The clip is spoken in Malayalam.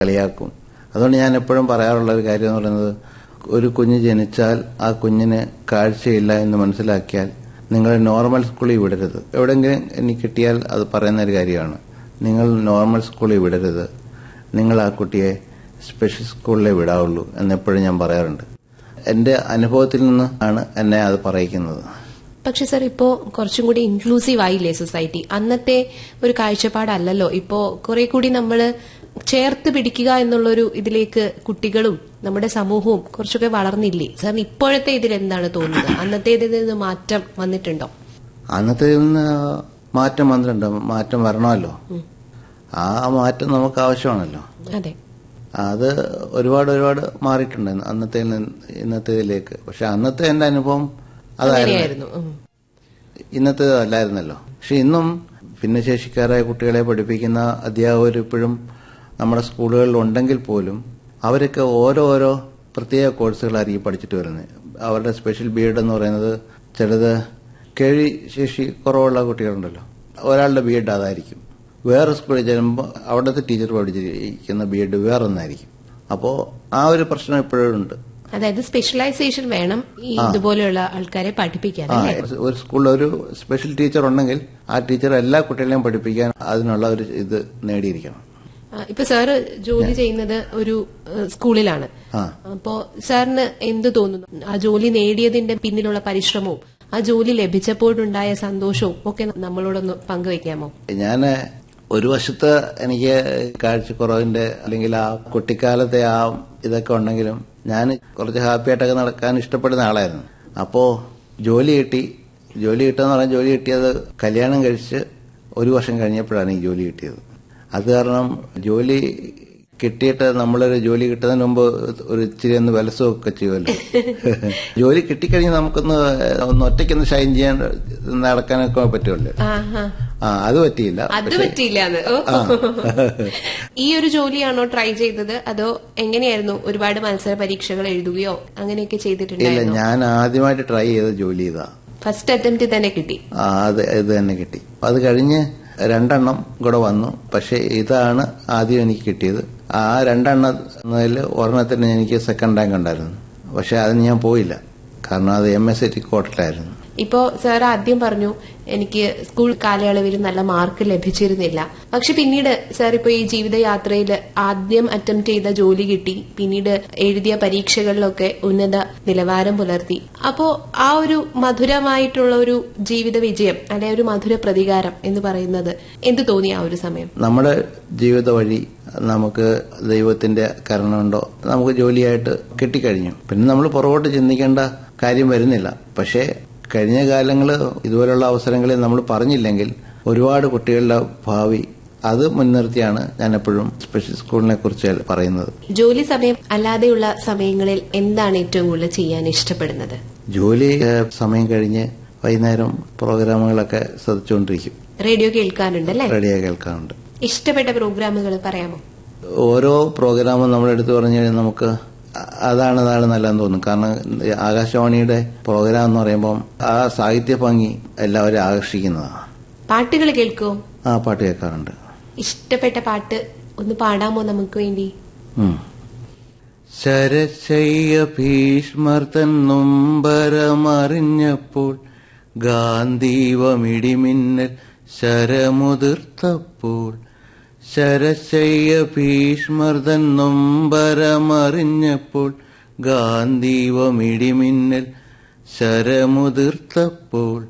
കളിയാക്കും അതുകൊണ്ട് ഞാൻ എപ്പോഴും പറയാറുള്ള ഒരു കാര്യം എന്ന് പറയുന്നത് ഒരു കുഞ്ഞ് ജനിച്ചാൽ ആ കുഞ്ഞിന് കാഴ്ചയില്ല എന്ന് മനസ്സിലാക്കിയാൽ നിങ്ങൾ നോർമൽ സ്കൂളിൽ വിടരുത് എവിടെയെങ്കിലും എനിക്ക് കിട്ടിയാൽ അത് പറയുന്ന ഒരു കാര്യമാണ് നിങ്ങൾ നോർമൽ സ്കൂളിൽ വിടരുത് നിങ്ങൾ ആ കുട്ടിയെ സ്പെഷ്യൽ സ്കൂളിലേ വിടാവുള്ളൂ എന്നെപ്പോഴും ഞാൻ പറയാറുണ്ട് എന്റെ അനുഭവത്തിൽ നിന്ന് ആണ് എന്നെ അത് പറയിക്കുന്നത് പക്ഷെ സർ ഇപ്പോ കുറച്ചും കൂടി ഇൻക്ലൂസീവ് ആയില്ലേ സൊസൈറ്റി അന്നത്തെ ഒരു കാഴ്ചപ്പാടല്ലല്ലോ ഇപ്പോ കുറെ കൂടി നമ്മള് ചേർത്ത് പിടിക്കുക എന്നുള്ളൊരു ഇതിലേക്ക് കുട്ടികളും നമ്മുടെ സമൂഹവും കുറച്ചൊക്കെ വളർന്നില്ലേ സാറിന് ഇപ്പോഴത്തെ ഇതിൽ എന്താണ് തോന്നുന്നത് അന്നത്തെ ഇതിൽ നിന്ന് മാറ്റം വന്നിട്ടുണ്ടോ അന്നത്തെ നിന്ന് മാറ്റം വന്നിട്ടുണ്ട് മാറ്റം വരണമല്ലോ ആ മാറ്റം നമുക്ക് ആവശ്യമാണല്ലോ അതെ അത് ഒരുപാട് ഒരുപാട് മാറിയിട്ടുണ്ട് അന്നത്തെ ഇന്നത്തേതിലേക്ക് പക്ഷെ അന്നത്തെ എന്റെ അനുഭവം അതായിരുന്നു അങ്ങനെയായിരുന്നു ഉം. ഇന്നത്തെ അല്ലായിരുന്നല്ലോ പക്ഷെ ഇന്നും ഭിന്നശേഷിക്കാരായ കുട്ടികളെ പഠിപ്പിക്കുന്ന അധ്യാപകർ ഇപ്പോഴും നമ്മുടെ സ്കൂളുകളിൽ ഉണ്ടെങ്കിൽ പോലും അവരൊക്കെ ഓരോരോ പ്രത്യേക കോഴ്സുകളായിരിക്കും പഠിച്ചിട്ട് വരുന്നത് അവരുടെ സ്പെഷ്യൽ ബി എഡ് എന്ന് പറയുന്നത് ചിലത് കേഴി ശേഷി കുറവുള്ള കുട്ടികളുണ്ടല്ലോ ഒരാളുടെ ബി എഡ് അതായിരിക്കും വേറെ സ്കൂളിൽ ചെല്ലുമ്പോൾ അവിടുത്തെ ടീച്ചർ പഠിച്ചിരിക്കുന്ന ബി എഡ് വേറൊന്നായിരിക്കും അപ്പോൾ ആ ഒരു പ്രശ്നം ഇപ്പോഴും ഉണ്ട് അതായത് സ്പെഷ്യലൈസേഷൻ വേണം ഈ ഇതുപോലെയുള്ള ആൾക്കാരെ പഠിപ്പിക്കാൻ ആ അല്ലേ ഒരു സ്കൂളിൽ ഒരു സ്പെഷ്യൽ ടീച്ചർ ഉണ്ടെങ്കിൽ ആ ടീച്ചർ എല്ലാ കുട്ടികളെയും പഠിപ്പിക്കാൻ അതിനുള്ള ഒരു ഇത് നേടിയിരിക്കണം ആ, ഇപ്പൊ സാറ് ജോലി ചെയ്യുന്നത് ഒരു ഏഹ്, സ്കൂളിലാണ് ആ. അപ്പോ സാറിന് എന്ത് തോന്നുന്നു ആ ജോലി നേടിയതിന്റെ പിന്നിലുള്ള പരിശ്രമവും ആ ജോലി ലഭിച്ചപ്പോഴുണ്ടായ സന്തോഷവും ഒക്കെ നമ്മളോടൊന്ന് പങ്കുവെക്കാമോ ഞാൻ ഒരു വശത്ത് എനിക്ക് കാഴ്ചക്കുറവിന്റെ അല്ലെങ്കിൽ ആ കുട്ടിക്കാലത്തെ ആ ഇതൊക്കെ ഉണ്ടെങ്കിലും ഞാൻ കുറച്ച് ഹാപ്പി ആയിട്ടൊക്കെ നടക്കാൻ ഇഷ്ടപ്പെടുന്ന ആളായിരുന്നു അപ്പോ ജോലി കിട്ടി ജോലി കിട്ടുമെന്ന് പറഞ്ഞാൽ ജോലി കിട്ടിയത് കല്യാണം കഴിച്ച് ഒരു വർഷം കഴിഞ്ഞപ്പോഴാണ് ഈ ജോലി കിട്ടിയത് അത് കാരണം ജോലി കിട്ടിയിട്ട് നമ്മളൊരു ജോലി കിട്ടുന്നതിന് മുമ്പ് ഒരു ഇച്ചിരി ഒന്ന് വിലസമൊക്കെ ചെയ്യുമല്ലോ ജോലി കിട്ടിക്കഴിഞ്ഞാൽ നമുക്കൊന്ന് ഒന്ന് ഒറ്റയ്ക്കൊന്ന് ഷൈൻ ചെയ്യാൻ നടക്കാനൊക്കെ പറ്റുമല്ലോ ആഹാ. ആ അത് പറ്റിയില്ല അത് പക്ഷെ പറ്റിയില്ലാന്ന് ഓ. ഈ ഒരു ജോലിയാണോ ട്രൈ ചെയ്തത് അതോ എങ്ങനെയായിരുന്നു ഒരുപാട് മത്സര പരീക്ഷകൾ എഴുതുകയോ അങ്ങനെയൊക്കെ ഇല്ല ചെയ്തിട്ടുണ്ടായിരുന്നു ഞാൻ ആദ്യമായിട്ട് ട്രൈ ചെയ്ത ജോലി ഇതാ ഫസ്റ്റ് അറ്റംപ്റ്റ് തന്നെ കിട്ടി ആ, അത് ഇത് തന്നെ കിട്ടി അത് കഴിഞ്ഞ് രണ്ടെണ്ണം കൂടെ വന്നു പക്ഷെ ഇതാണ് ആദ്യം എനിക്ക് കിട്ടിയത് ആ രണ്ടെണ്ണത്തിൽ ഒരെണ്ണത്തിന് എനിക്ക് സെക്കൻഡ് റാങ്ക് ഉണ്ടായിരുന്നു പക്ഷെ അതിന് ഞാൻ പോയില്ല കാരണം അത് എം എസ് ടി കോട്ടലായിരുന്നു ഇപ്പോ സാർ ആദ്യം പറഞ്ഞു എനിക്ക് സ്കൂൾ കാലയളവിൽ നല്ല മാർക്ക് ലഭിച്ചിരുന്നില്ല പക്ഷെ പിന്നീട് സാർ ഇപ്പോ ഈ ജീവിതയാത്രയിൽ ആദ്യം അറ്റംപ്റ്റ് ചെയ്ത ജോലി കിട്ടി പിന്നീട് എഴുതിയ പരീക്ഷകളിലൊക്കെ ഉന്നത നിലവാരം പുലർത്തി അപ്പോ ആ ഒരു മധുരമായിട്ടുള്ള ഒരു ജീവിത വിജയം അല്ലെ ഒരു മധുര പ്രതികാരം എന്ന് പറയുന്നത് എന്ത് തോന്നി ആ ഒരു സമയം നമ്മുടെ ജീവിത വഴി നമുക്ക് ദൈവത്തിന്റെ കരുണയുണ്ടോ നമുക്ക് ജോലിയായിട്ട് കിട്ടിക്കഴിഞ്ഞു പിന്നെ നമ്മൾ പുറകോട്ട് ചിന്തിക്കേണ്ട കാര്യം വരുന്നില്ല പക്ഷേ കഴിഞ്ഞ കാലങ്ങൾ ഇതുപോലുള്ള അവസരങ്ങളിൽ നമ്മൾ പറഞ്ഞില്ലെങ്കിൽ ഒരുപാട് കുട്ടികളുടെ ഭാവി അത് മുൻനിർത്തിയാണ് ഞാൻ എപ്പോഴും സ്പെഷ്യൽ സ്കൂളിനെ കുറിച്ച് പറയുന്നത് ജോലി സമയം അല്ലാതെയുള്ള സമയങ്ങളിൽ എന്താണ് ഏറ്റവും കൂടുതൽ ചെയ്യാൻ ഇഷ്ടപ്പെടുന്നത് ജോലി ഏഹ്, സമയം കഴിഞ്ഞ് വൈകുന്നേരം പ്രോഗ്രാമുകളൊക്കെ ശ്രദ്ധിച്ചുകൊണ്ടിരിക്കും റേഡിയോ കേൾക്കാറുണ്ട് അല്ലേ റെഡിയായി കേൾക്കാറുണ്ട് ഇഷ്ടപ്പെട്ട പ്രോഗ്രാമുകൾ പറയാമോ ഓരോ പ്രോഗ്രാമും നമ്മൾ എടുത്തു പറഞ്ഞു കഴിഞ്ഞാൽ നമുക്ക് അ- അതാണ് അതാണ് നല്ലതെന്ന് തോന്നും കാരണം ആകാശവാണിയുടെ പ്രോഗ്രാം എന്ന് പറയുമ്പം ആ സാഹിത്യ ഭംഗി എല്ലാവരും ആകർഷിക്കുന്നതാണ് പാട്ടുകൾ കേൾക്കോ ആ പാട്ട് കേൾക്കാറുണ്ട് ഇഷ്ടപ്പെട്ട പാട്ട് ഒന്ന് പാടാമോ നമുക്ക് വേണ്ടി ഉം. ശരശയ്യ ഭീഷ്മർ തന്നുംബരമറിഞ്ഞപ്പോൾ ഗാന്ധീവമിടിമിന്നൽ ശരമുതിർത്തപ്പോൾ ശരശയ്യ ഭീഷ്മർ തന്നുംബരമറിഞ്ഞപ്പോൾ ഗാന്ധീവമിടിമിന്നൽ ശരമുതിർത്തപ്പോൾ